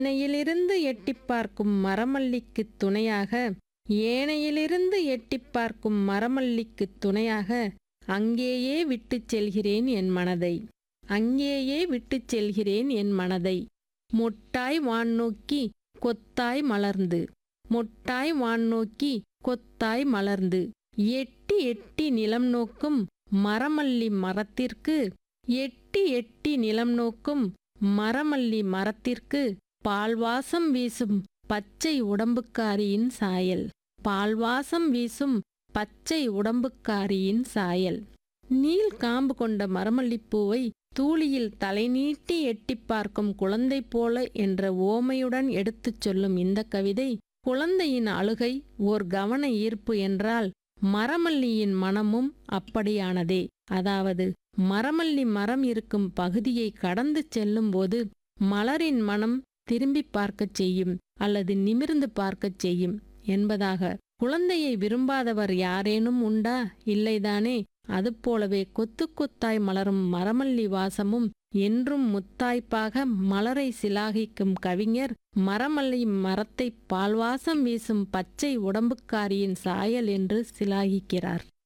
ஏனையிலிருந்து எட்டிப் பார்க்கும் மரமல்லிக்குத் துணையாக ஏனையிலிருந்து எட்டிப் பார்க்கும் மரமல்லிக்குத் துணையாக அங்கேயே விட்டுச் செல்கிறேன் என் மனதை அங்கேயே விட்டுச் செல்கிறேன் என் மனதை மொட்டாய் வான் நோக்கி கொத்தாய் மலர்ந்து மொட்டாய் வான் நோக்கி கொத்தாய் மலர்ந்து எட்டி எட்டி நிலம் நோக்கும் மரமல்லி மரத்திற்கு எட்டி எட்டி நிலம் நோக்கும் மரமல்லி மரத்திற்கு பால்வாசம் வீசும் பச்சை உடம்புக்காரியின் சாயல் பால்வாசம் வீசும் பச்சை உடம்புக்காரியின் சாயல் நீல் காம்பு கொண்ட மரமல்லிப்பூவை தூளியில் தலைநீட்டி எட்டிப் பார்க்கும் குழந்தை போல என்ற ஓமையுடன் எடுத்துச் சொல்லும் இந்த கவிதை குழந்தையின் அழுகை ஓர் கவன ஈர்ப்பு என்றால் மரமல்லியின் மனமும் அப்படியானதே அதாவது மரமல்லி மரம் இருக்கும் பகுதியை கடந்து செல்லும்போது மலரின் மனம் திரும்பி பார்க்கச் செய்யும் அல்லது நிமிர்ந்து பார்க்கச் செய்யும் என்பதாக குழந்தையை விரும்பாதவர் யாரேனும் உண்டா இல்லைதானே அதுபோலவே கொத்து கொத்தாய் மலரும் மரமல்லி வாசமும் என்றும் முத்தாய்ப்பாக மலரை சிலாகிக்கும் கவிஞர் மரமல்லி மரத்தை பால்வாசம் வீசும் பச்சை உடம்புக்காரியின் சாயல் என்று சிலாகிக்கிறார்